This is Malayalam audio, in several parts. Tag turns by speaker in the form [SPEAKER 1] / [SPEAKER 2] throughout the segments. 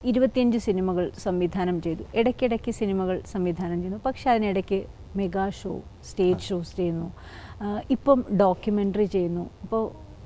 [SPEAKER 1] ഇരുപത്തിയഞ്ച് സിനിമകൾ സംവിധാനം ചെയ്തു ഇടയ്ക്കിടയ്ക്ക് സിനിമകൾ സംവിധാനം ചെയ്യുന്നു പക്ഷെ അതിനിടയ്ക്ക് മെഗാ ഷോ സ്റ്റേജ് ഷോസ് ചെയ്യുന്നു ആ, ഇപ്പം ഡോക്യുമെൻ്ററി ചെയ്യുന്നു അപ്പോൾ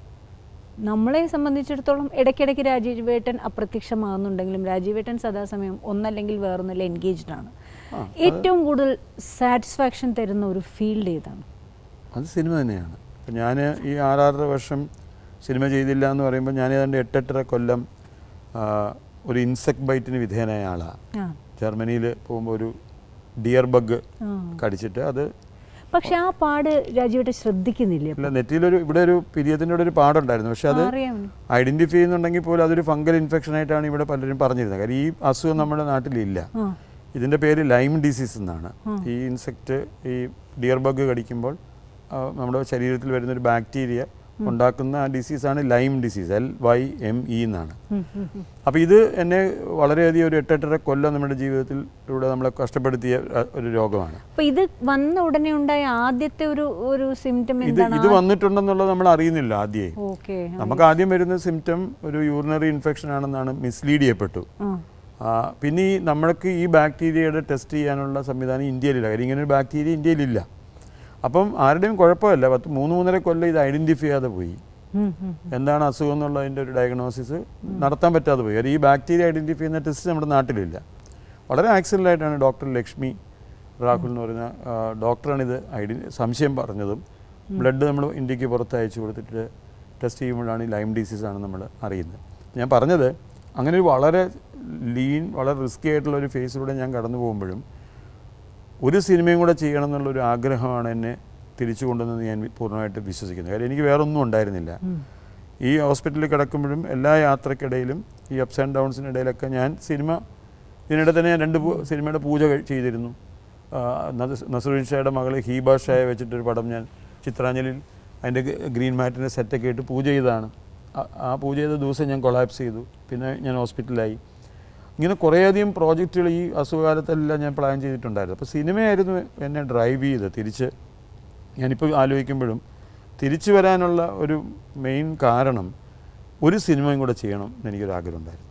[SPEAKER 1] നമ്മളെ സംബന്ധിച്ചിടത്തോളം ഇടയ്ക്കിടയ്ക്ക് രാജീവേട്ടൻ അപ്രത്യക്ഷമാകുന്നുണ്ടെങ്കിലും രാജീവേട്ടൻ സദാസമയം ഒന്നല്ലെങ്കിൽ വേറൊന്നിൽ എൻഗേജ്ഡ് ആണ് ഏറ്റവും കൂടുതൽ സാറ്റിസ്ഫാക്ഷൻ തരുന്ന ഒരു ഫീൽഡ് ഏതാണ്
[SPEAKER 2] അത് സിനിമ തന്നെയാണ് ഇപ്പം ഞാൻ ഈ ആറാറര വർഷം സിനിമ ചെയ്തില്ല എന്ന് പറയുമ്പോൾ ഞാൻ ഏതാണ്ട് എട്ടെട്ടര കൊല്ലം ആ, ഒരു ഇൻസെക്ട് ബൈറ്റിന് വിധേയനായ ആളാണ്
[SPEAKER 1] ആ
[SPEAKER 2] ജർമ്മനിയിൽ പോകുമ്പോൾ ഒരു ഡിയർ ബഗ്
[SPEAKER 1] ആ.
[SPEAKER 2] കടിച്ചിട്ട് അത്
[SPEAKER 1] പക്ഷെ ആ പാട് രാജീവേട്ടൻ ശ്രദ്ധിക്കുന്നില്ലേ
[SPEAKER 2] അല്ല നെറ്റിയിലൊരു ഇവിടെ ഒരു പിരിയത്തിൻ്റെ കൂടെ ഒരു പാടുണ്ടായിരുന്നു പക്ഷെ അത്
[SPEAKER 1] അറിയാം
[SPEAKER 2] ഐഡൻറ്റിഫൈ ചെയ്യുന്നുണ്ടെങ്കിൽ പോലും അതൊരു ഫംഗൽ ഇൻഫെക്ഷൻ ആയിട്ടാണ് ഇവിടെ പലരും പറഞ്ഞിരുന്നത് കാര്യം ഈ അസുഖം നമ്മുടെ നാട്ടിലില്ല
[SPEAKER 1] ആ
[SPEAKER 2] ഇതിൻ്റെ പേര് ലൈം ഡിസീസ് എന്നാണ് ഈ ഇൻസെക്റ്റ് ഈ ഡിയർ ബഗ് കടിക്കുമ്പോൾ ആ, നമ്മുടെ ശരീരത്തിൽ വരുന്ന ഒരു ബാക്ടീരിയ ഉണ്ടാക്കുന്ന ആ ഡിസീസാണ് Lyme disease L Y M E എന്നാണ്
[SPEAKER 1] ഉം, ഉം, ഉം.
[SPEAKER 2] അപ്പോൾ ഇത് എന്നെ വളരെയധികം ഒരു എട്ടെട്ടര കൊല്ലം നമ്മുടെ ജീവിതത്തിൽ ഇവിടെ നമ്മളെ കഷ്ടപ്പെടുത്തിയ ആ, ഒരു രോഗമാണ്
[SPEAKER 1] അപ്പൊ ഇത് വന്ന ഉടനെ ഉണ്ടായ ആദ്യത്തെ ഒരു ഒരു സിംറ്റം
[SPEAKER 2] ഇത്
[SPEAKER 1] എന്താണ്
[SPEAKER 2] ഇത് വന്നിട്ടുണ്ടെന്നുള്ളത് നമ്മൾ അറിയുന്നില്ല ആദ്യമേ
[SPEAKER 1] ഓക്കെ
[SPEAKER 2] നമുക്ക് ആദ്യം വരുന്ന സിംറ്റം ഒരു യൂറിനറി ഇൻഫെക്ഷൻ ആണെന്നാണ് മിസ്ലീഡ് ചെയ്യപ്പെട്ടു ആ, പിന്നെ ഈ നമ്മൾക്ക് ഈ ബാക്ടീരിയയുടെ ടെസ്റ്റ് ചെയ്യാനുള്ള സംവിധാനം ഇന്ത്യയിലില്ല കാര്യം ഇങ്ങനെ ഒരു ബാക്ടീരിയ ഇന്ത്യയിലില്ല അപ്പം ആരുടെയും കുഴപ്പമില്ല പത്ത് മൂന്ന് മൂന്നര കൊല്ലം ഇത് ഐഡൻറ്റിഫൈ ചെയ്യാതെ പോയി എന്താണ് അസുഖം എന്നുള്ളതിൻ്റെ ഒരു ഡയഗ്നോസിസ് നടത്താൻ പറ്റാതെ പോയി കാര്യം ഈ ബാക്ടീരിയ ഐഡൻറ്റിഫൈ ചെയ്യുന്ന ടെസ്റ്റ് നമ്മുടെ നാട്ടിലില്ല വളരെ ആക്സിഡൻ്റായിട്ടാണ് ഡോക്ടർ ലക്ഷ്മി രാഹുൽ എന്ന് പറയുന്ന ആ, ഡോക്ടറാണ് ഇത് ഐഡൻ സംശയം പറഞ്ഞതും ബ്ലഡ് നമ്മൾ ഇന്ത്യക്ക് പുറത്ത് അയച്ചു കൊടുത്തിട്ട് ടെസ്റ്റ് ചെയ്യുമ്പോഴാണ് ഈ ലൈം ഡിസീസ് ആണ് നമ്മൾ അറിയുന്നത് ഞാൻ പറഞ്ഞത് അങ്ങനെ ഒരു വളരെ ലീൻ വളരെ റിസ്കി ആയിട്ടുള്ള ഒരു ഫേസിലൂടെ ഞാൻ കടന്നു പോകുമ്പോഴും ഒരു സിനിമയും കൂടെ ചെയ്യണം എന്നുള്ളൊരു ആഗ്രഹമാണ് എന്നെ തിരിച്ചു കൊണ്ടുവന്നത് ഞാൻ പൂർണ്ണമായിട്ട് വിശ്വസിക്കുന്നത് കാര്യം എനിക്ക് വേറെ ഒന്നും ഉണ്ടായിരുന്നില്ല ഈ ഹോസ്പിറ്റലിൽ കിടക്കുമ്പോഴും എല്ലാ യാത്രക്കിടയിലും ഈ അപ്സ് ആൻഡ് ഡൗൺസിനിടയിലൊക്കെ ഞാൻ സിനിമ ഇതിനിടെ തന്നെ ഞാൻ രണ്ട് പൂ- സിനിമയുടെ പൂജ കഴി- ചെയ്തിരുന്നു ആ, നദ- നസറുദ്ദീൻ ഷായുടെ മകൾ ഹീബ ഷായെ വെച്ചിട്ടൊരു പടം ഞാൻ ചിത്രാഞ്ജലിയിൽ അതിൻ്റെ ഗ്രീൻ മാറ്റിൻ്റെ സെറ്റൊക്കെ ഇട്ട് പൂജ ചെയ്തതാണ് ആ- ആ പൂജ ചെയ്ത ദിവസം ഞാൻ കൊളാപ്സ് ചെയ്തു പിന്നെ ഞാൻ ഹോസ്പിറ്റലിലായി ഇങ്ങനെ കുറേയധികം പ്രോജക്റ്റുകൾ ഈ അസുഖകാലത്തെല്ലാം ഞാൻ പ്ലാൻ ചെയ്തിട്ടുണ്ടായിരുന്നു അപ്പോൾ സിനിമയായിരുന്നു എന്നെ ഡ്രൈവ് ചെയ്ത് തിരിച്ച് ഞാനിപ്പോൾ ആലോചിക്കുമ്പോഴും തിരിച്ചു വരാനുള്ള ഒരു മെയിൻ കാരണം ഒരു സിനിമയും കൂടെ ചെയ്യണം എന്ന് എനിക്കൊരു ആഗ്രഹം ഉണ്ടായിരുന്നു